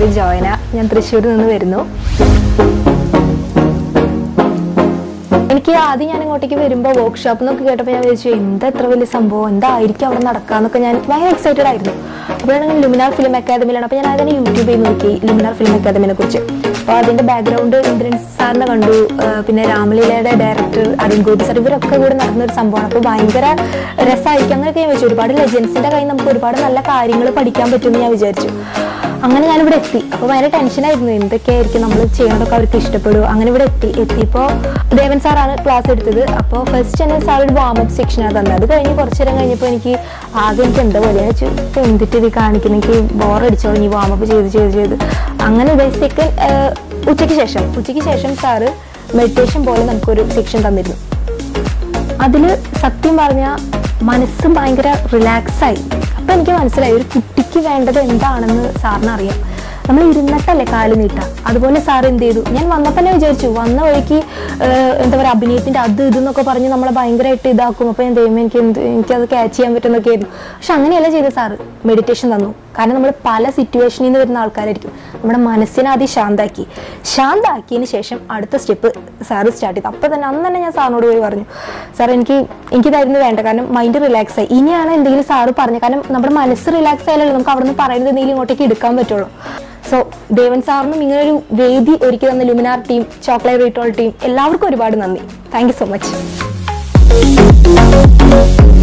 പേര് ജോയന ഞാൻ തൃശ്ശൂരിൽ നിന്ന് വരുന്നു എനിക്ക് ആദ്യം ഞാൻ ഇങ്ങോട്ടേക്ക് വരുമ്പോൾ വർക്ക്ഷോപ്പ് എന്നൊക്കെ കേട്ടപ്പോൾ ഞാൻ വിചാരിച്ചു എന്താ എത്ര വലിയ സംഭവം എന്തായിരിക്കും അവിടെ നടക്കാന്നൊക്കെ ഞാൻ ഭയങ്കര എക്സൈറ്റഡ് ആയിരുന്നു അപ്പോഴാണ് ഞാൻ ലുമിനാർ ഫിലിം അക്കാദമിയിലാണ് അപ്പോൾ ഞാൻ അതിനെ യൂട്യൂബിൽ നോക്കി ലുമിനാർ ഫിലിം അക്കാദമിനെ കുറിച്ച് അപ്പോൾ അതിന്റെ ബാക്ക്ഗ്രൗണ്ട് ഇന്ദ്രൻ സാറിനെ കണ്ടു ആ, പിന്നെ രാമലീലയുടെ ഡയറക്ടർ അരുൺ ഗോപി സാർ ഇവരൊക്കെ കൂടെ നടന്ന ഒരു സംഭവമാണ് അപ്പോൾ ഭയങ്കര രസമായിരിക്കും അങ്ങനെയൊക്കെ ഞാൻ വിചാരിച്ചു ഒരുപാട് ലെജൻസിന്റെ കയ്യിൽ നമുക്ക് ഒരുപാട് നല്ല കാര്യങ്ങൾ പഠിക്കാൻ പറ്റുമെന്ന് ഞാൻ വിചാരിച്ചു അങ്ങനെ ഞാൻ ഇവിടെ എത്തി അപ്പോൾ ഭയങ്കര ടെൻഷനായിരുന്നു എന്തൊക്കെയായിരിക്കും നമ്മൾ ചെയ്യണതൊക്കെ അവർക്ക് ഇഷ്ടപ്പെടുമോ അങ്ങനെ ഇവിടെ എത്തി എത്തിയപ്പോൾ ദേവൻ സാറാണ് ക്ലാസ് എടുത്തത് അപ്പോൾ ഫസ്റ്റ് തന്നെ സാർ ഒരു വാമപ്പ് സെക്ഷനാണ് തന്നത് അത് കഴിഞ്ഞ് കുറച്ച് നേരം കഴിഞ്ഞപ്പോൾ എനിക്ക് ആകെ എനിക്ക് എന്താ പോലെ ഞാൻ വെച്ചു ഇപ്പൊ എന്തിട്ട് ഇത് കാണിക്കുന്ന എനിക്ക് ബോറടിച്ചോ ഇനി വാമപ്പ് ചെയ്ത് ചെയ്ത് ചെയ്ത് അങ്ങനെ സെക്കൻഡ് ഉച്ചയ്ക്ക് ശേഷം ഉച്ചയ്ക്ക് ശേഷം സാറ് മെഡിറ്റേഷൻ പോലെ നമുക്കൊരു സെക്ഷൻ തന്നിരുന്നു അതില് സത്യം പറഞ്ഞ മനസ്സ് ഭയങ്കര റിലാക്സ് ആയി അപ്പൊ എനിക്ക് മനസ്സിലായി ഒരു കുട്ടിക്ക് വേണ്ടത് എന്താണെന്ന് സാറിന് അറിയാം നമ്മൾ ഇരുന്നിട്ടല്ലേ കാല് നീട്ട അതുപോലെ സാർ എന്ത് ചെയ്തു ഞാൻ വന്നപ്പോൾ തന്നെ വിചാരിച്ചു വന്ന വഴിക്ക് ഏഹ്, എന്താ പറയുക അഭിനയത്തിന്റെ അത് ഇതെന്നൊക്കെ പറഞ്ഞ് നമ്മളെ ഭയങ്കരമായിട്ട് ഇതാക്കും അപ്പൊ ഞാൻ ദൈവം എനിക്ക് എന്ത് എനിക്കത് ക്യാച്ച് ചെയ്യാൻ പറ്റുന്നൊക്കെ ആയിരുന്നു പക്ഷെ അങ്ങനെയല്ല ചെയ്ത സാറ് മെഡിറ്റേഷൻ തന്നു കാരണം നമ്മൾ പല സിറ്റുവേഷനിൽ നിന്ന് വരുന്ന ആൾക്കാരായിരിക്കും നമ്മുടെ മനസ്സിനെ ആദ്യം ശാന്താക്കി ശാന്താക്കിയതിന് ശേഷം അടുത്ത സ്റ്റെപ്പ് സാറ് സ്റ്റാർട്ട് ചെയ്തു അപ്പോൾ തന്നെ അന്ന് തന്നെ ഞാൻ സാറിനോട് പോയി പറഞ്ഞു സാർ എനിക്ക് എനിക്കിതായിരുന്നു വേണ്ട കാരണം മൈൻഡ് റിലാക്സ് ആയി ഇനിയാണ് എന്തെങ്കിലും സാറ് പറഞ്ഞു കാരണം നമ്മുടെ മനസ്സ് റിലാക്സ് ആയാലല്ലോ നമുക്ക് അവിടെ നിന്ന് പറയുന്നത് എന്തെങ്കിലും ഇങ്ങോട്ടേക്ക് എടുക്കാൻ പറ്റുള്ളൂ സോ ദേവൻ സാറിനും ഇങ്ങനെ ഒരു വേദി ഒരുക്കി തന്ന ലുമിനാർ ടീം ചോക്ലേറ്റ് റീറ്റോൾ ടീം എല്ലാവർക്കും ഒരുപാട് നന്ദി താങ്ക് യു സോ മച്ച്